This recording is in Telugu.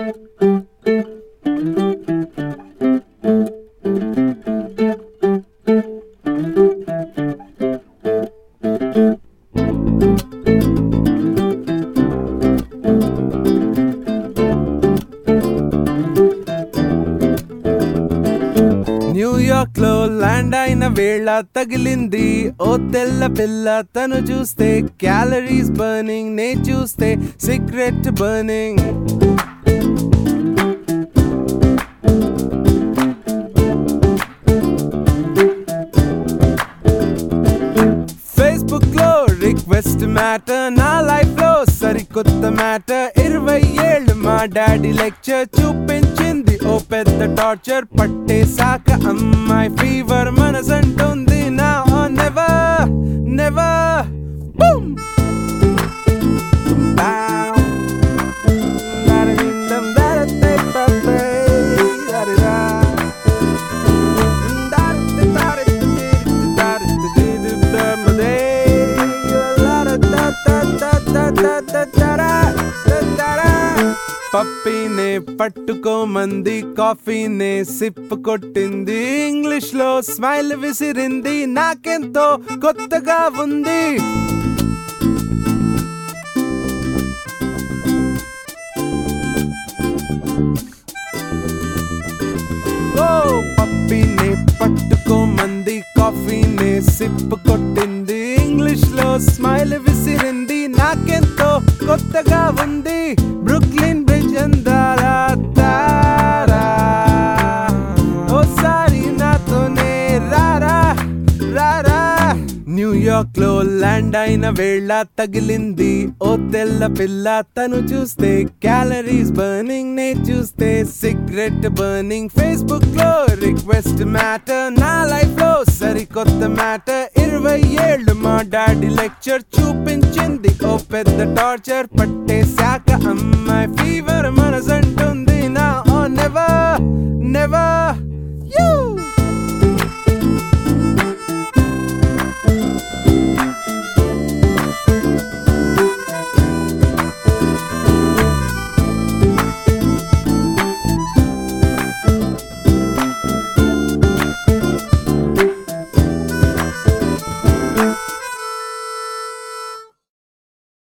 న్యూయార్క్ లో ల్యాండ్ అయిన వేళ తగిలింది ఓ తెల్ల పిల్ల తను చూస్తే క్యాలరీస్ బర్నింగ్ నే చూస్తే సిగరెట్ బర్నింగ్ ఫేస్బుక్ లో రిక్వెస్ట్ మ్యాటర్ నా లైఫ్ లో సరికొత్త మ్యాటర్ ఇరవై ఏళ్ళు మా డాడీ లెక్చర్ చూపించింది ఓ పెద్ద టార్చర్ పట్టేశాక అమ్మాయి ఫీవర్ మనసంటుంది నా నెవర్ నెవర్ పప్పినే పట్టుకోమంది కాఫీనే సిప్ కొట్టింది ఇంగ్లీష్ లో స్మైల్ విసిరింది నాకెంతో కొత్తగా ఉంది ఓ పప్పినే పట్టుకోమంది కాఫీనే సిప్ కొట్టింది ఇంగ్లీష్ లో స్మైల్ విసిరింది నాకెంతో కొత్తగా ఉంది బ్రుక్లిన్ బ్రిడ్జ్ అందారా తారా ఓసారి నాతోనే రారా రారా న్యూయార్క్ లో ల్యాండ్ అయిన వేళ తగిలింది ఓ తెల్ల పిల్ల తను చూస్తే క్యాలరీస్ బర్నింగ్ నే చూస్తే సిగరెట్ బర్నింగ్ ఫేస్బుక్ లో రిక్వెస్ట్ మ్యాటర్ నా లైఫ్ లో సరికొత్త మ్యాటర్ ఇరవై ఏళ్ళు మా డాడీ లెక్చర్ చూపించింది ఓ పెద్ద టార్చర్ పట్టేశాక అమ్మాయి ఫీవర్ మనసంటుంది నా ఓ నెవర్ నెవర్